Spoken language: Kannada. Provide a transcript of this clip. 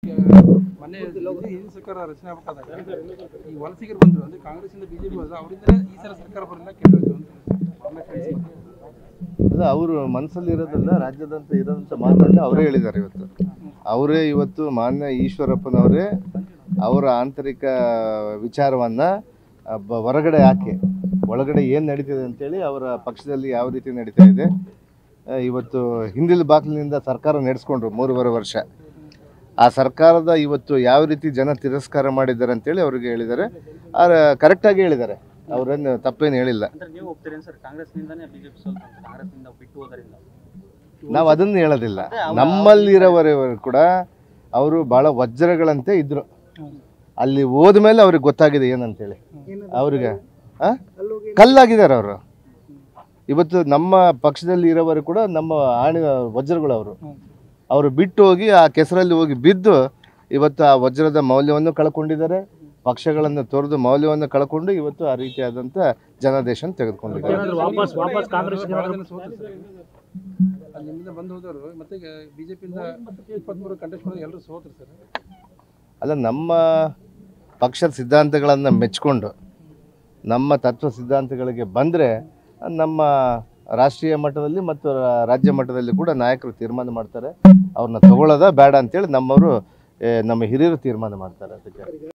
ಮೊನ್ನೆ ಹಿಂದಿನ ಸರ್ಕಾರ ರಚನೆ ಆಗಬೇಕಾದಾಗ ಈ ವಲಸಿಗರು ಬಂದ್ರು ಅಂದ್ರೆ ಕಾಂಗ್ರೆಸ್ಸಿಂದ ಬಿಜೆಪಿ ಬಂದ್ರೆ ಅವರಿಂದಲೇ ಈ ಸಲ ಸರ್ಕಾರ ಬರಲಿಲ್ಲ ಕೆಟ್ಟೋಯ್ತು ಅಂತ ಆಮೇಲೆ friends ಬಗ್ಗೆ. ಅಲ್ಲ ಅವರು ಮನಸ್ಸಲ್ಲಿ ಇರೋದಲ್ಲ ರಾಜ್ಯದಂತ ಇರೋದಂತ ಮಾತನ್ನ ಅವರೇ ಹೇಳಿದ್ದಾರೆ ಇವತ್ತು ಅವರೇ ಇವತ್ತು ಮಾನ್ಯ ಈಶ್ವರಪ್ಪನವರೇ ಅವರ ಆಂತರಿಕ ವಿಚಾರವನ್ನ ಆ, ಬ- ಹೊರಗಡೆ ಹಾಕಿ ಒಳಗಡೆ ಏನು ನಡೀತಿದೆ ಅಂತೇಳಿ ಅವರ ಪಕ್ಷದಲ್ಲಿ ಯಾವ ರೀತಿ ನಡೀತಾ ಇದೆ ಆ, ಇವತ್ತು ಹಿಂದಿಲ್ ಬಾಗಿಲಿನಿಂದ ಸರ್ಕಾರ ನಡೆಸ್ಕೊಂಡ್ರು ಮೂರುವರೆ ವರ್ಷ ಆ ಸರ್ಕಾರದ ಇವತ್ತು ಯಾವ ರೀತಿ ಜನ ತಿರಸ್ಕಾರ ಮಾಡಿದ್ದಾರೆ ಅಂತೇಳಿ ಅವ್ರಿಗೆ ಹೇಳಿದ್ದಾರೆ ಕರೆಕ್ಟಾಗಿ ಹೇಳಿದ್ದಾರೆ ಅವರೇನು ತಪ್ಪೇನು ಹೇಳಿಲ್ಲ ಅಂದ್ರೆ ನೀವು ಒಪ್ತೀರೇನು ಸರ್ ಕಾಂಗ್ರೆಸ್ನಿಂದಾನೇ ಬಿಜೆಪಿ ಸೋಲ್ತು ಅಂತ ಕಾಂಗ್ರೆಸ್ನಿಂದ ಬಿಟ್ಟು ಹೋದರಿಂದ ನಾವು ಅದನ್ನು ಹೇಳೋದಿಲ್ಲ ನಮ್ಮಲ್ಲಿರೋವರೆವರು ಕೂಡ ಅವರು ಭಾಳ ವಜ್ರಗಳಂತೆ ಇದ್ರು ಅಲ್ಲಿ ಹೋದ್ಮೇಲೆ ಅವ್ರಿಗೆ ಗೊತ್ತಾಗಿದೆ ಏನಂತೇಳಿ ಅವ್ರಿಗೆ ಆ? ಕಲ್ಲಾಗಿದ್ದಾರೆ ಅವರು ಇವತ್ತು ನಮ್ಮ ಪಕ್ಷದಲ್ಲಿ ಇರೋವರು ಕೂಡ ನಮ್ಮ ಆಣಿ ವಜ್ರಗಳು ಅವರು ಅವರು ಬಿಟ್ಟು ಹೋಗಿ ಆ ಕೆಸರಲ್ಲಿ ಹೋಗಿ ಬಿದ್ದು ಇವತ್ತು ಆ ವಜ್ರದ ಮೌಲ್ಯವನ್ನು ಕಳ್ಕೊಂಡಿದ್ದಾರೆ ಪಕ್ಷಗಳನ್ನು ತೊರೆದು ಮೌಲ್ಯವನ್ನು ಕಳ್ಕೊಂಡು ಇವತ್ತು ಆ ರೀತಿಯಾದಂಥ ಜನಾದೇಶ ತೆಗೆದುಕೊಂಡಿದ್ದಾರೆ ವಾಪಸ್ ವಾಪಸ್ ಕಾಂಗ್ರೆಸ್ ಭಾಳ ಜನ ಸೋತ್ರು ಸರ್. ಅಲ್ಲಿ ನಿಮ್ಮಿಂದ ಬಂದು ಹೋದವರು ಮತ್ತೆ ಬಿಜೆಪಿಯಿಂದ ಇಪ್ಪತ್ಮೂರು ಕಂಟೆಸ್ಟ್ ಮಾಡಿದ್ರೆ ಎಲ್ಲರೂ ಸೋತ್ರು ಸರ್ ಅಲ್ಲ ನಮ್ಮ ಪಕ್ಷದ ಸಿದ್ಧಾಂತಗಳನ್ನು ಮೆಚ್ಕೊಂಡು ನಮ್ಮ ತತ್ವ ಸಿದ್ಧಾಂತಗಳಿಗೆ ಬಂದರೆ ನಮ್ಮ ರಾಷ್ಟ್ರೀಯ ಮಟ್ಟದಲ್ಲಿ ಮತ್ತು ರಾ- ರಾಜ್ಯ ಮಟ್ಟದಲ್ಲಿ ಕೂಡ ನಾಯಕರು ತೀರ್ಮಾನ ಮಾಡ್ತಾರೆ ಅವ್ರನ್ನ ತಗೊಳ್ಳೋದ ಬೇಡ ಅಂತೇಳಿ ನಮ್ಮವರು ಏ, ನಮ್ಮ ಹಿರಿಯರು ತೀರ್ಮಾನ ಮಾಡ್ತಾರೆ ಅದಕ್ಕೆ